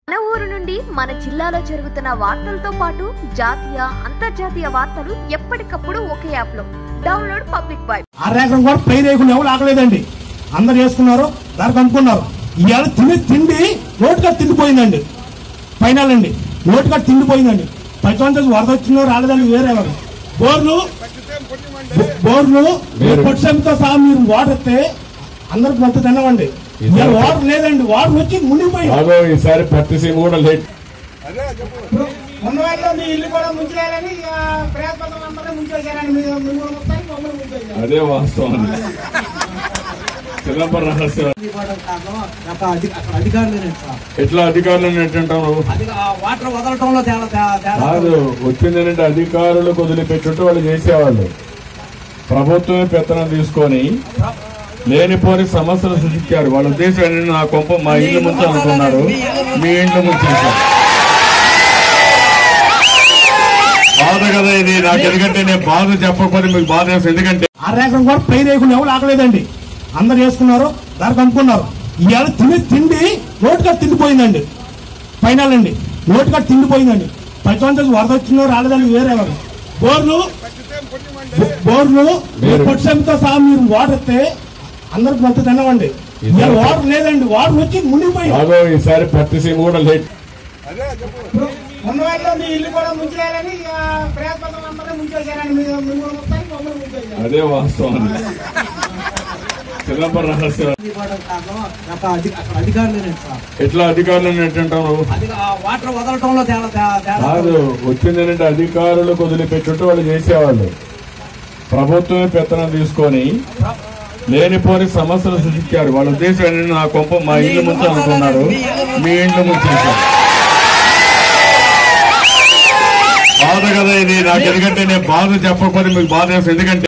మన ఊరు నుండి మన జిల్లాలో జరుగుతున్న వార్తలతో పాటు జాతీయ అంతర్జాతీయ వార్తలు ఎప్పటికప్పుడు ఒకే యాప్ లో డౌన్లోడ్ పబ్లిక్ బాయ్ ఆ రేఖను కూడా ప్లెయిన్ వేయకుండా ఎవరు ఆగలేదండి అందరు చేసుకున్నారు దానికి అనుకున్నారు ఇవాళ తిని తిండి నోటుగా తిండిపోయిందండి ఫైనల్ అండి నోటుగా తిండిపోయిందండి పంచాంతం వరద వచ్చిందో రాలేదని వేరే వాళ్ళు బోర్లు బో- బోర్లు మీరు- పొట్సంతో సహా మీరు వాటర్ వస్తే అందరికి మొత్తం తినవండి ఇవాళ వాటర్ లేదండి వాటర్ వచ్చి మునిగిపోయింది బాగో ఈసారి పట్టిసీమ కూడా లేట్ ఉన్న వాళ్ళు మీ ఇల్లు కూడా ముంచేయాలని ప్రయత్నం అందరూ ముంచేశారని మిమ్మల్ని మొత్తానికి మమ్మల్ని ముంచేశారు అదే వాస్తవం చిదంబరం రహస్యం ఇవ్వడం కారణం అక్కడ అధి- అక్కడ అధికారులేనండి సార్ ఎట్లా అధికారులు ఎట్టుంటావు నువ్వు అది ఆ వాటర్ వదలటంలో తేడా తేడా తేడా కాదు వచ్చింది ఏంటంటే అధికారులు వదిలిపెట్టుంటే వాళ్ళు చేసేవాళ్ళు ప్రభుత్వమే పెత్తనం తీసుకొని లేనిపోని సమస్యలు సృష్టించారు వాళ్ళ ఉద్దేశం ఏంటంటే నా కొంప మా ఇల్లు ముంచు అనుకున్నారు మీ ఇంట్లో ముంచేశారు బాధ కదా ఇది నాకు ఎందుకంటే నేను బాధ చెప్పకపోతే మీకు బాధ వేస్తుంది ఎందుకంటే ఆ రేఖను కూడా ప్లెయిన్ వేయకుండా ఎవరు ఆగలేదండి అందరు చేసుకున్నారు దానికి అనుకున్నారు ఇవాళ తిని తిండి నోటుగా తిండిపోయిందండి ఫైనల్ అండి నోటుగా తిండిపోయిందండి పంచాంతం వరద వచ్చిందో రాలేదని వేరే వాళ్ళు బోర్లు బో- బోర్లు మీరు- పొట్సంతో సహా మీరు వాటర్ వస్తే అందరికి మొత్తం తినవండి ఇవాళ వాటర్ లేదండి వాటర్ వచ్చి మునిగిపోయింది బాగో ఈసారి పట్టిసీమ కూడా లేట్ ఉన్న వాళ్ళు మీ ఇల్లు కూడా ముంచేయాలని ప్రయత్నం అందరూ ముంచేశారని మిమ్మల్ని మొత్తానికి మమ్మల్ని ముంచేశారు అదే వాస్తవం చిదంబరం రహస్యం ఇవ్వడం కారణం అక్కడ అధి- అక్కడ అధికారులేనండి సార్ ఎట్లా అధికారులు ఎట్టుంటావు నువ్వు అది ఆ వాటర్ వదలటంలో తేడా తేడా తేడా కాదు వచ్చింది ఏంటంటే అధికారులు వదిలిపెట్టుంటే వాళ్ళు చేసేవాళ్ళు ప్రభుత్వమే పెత్తనం తీసుకొని లేనిపోని సమస్యలు సృష్టించారు వాళ్ళ ఉద్దేశం ఏంటంటే నా కొంప మా ఇల్లు ముంచు అనుకున్నారు మీ ఇంట్లో ముంచేశారు బాధ కదా ఇది నాకు ఎందుకంటే నేను బాధ చెప్పకపోతే మీకు బాధ వేస్తుంది ఎందుకంటే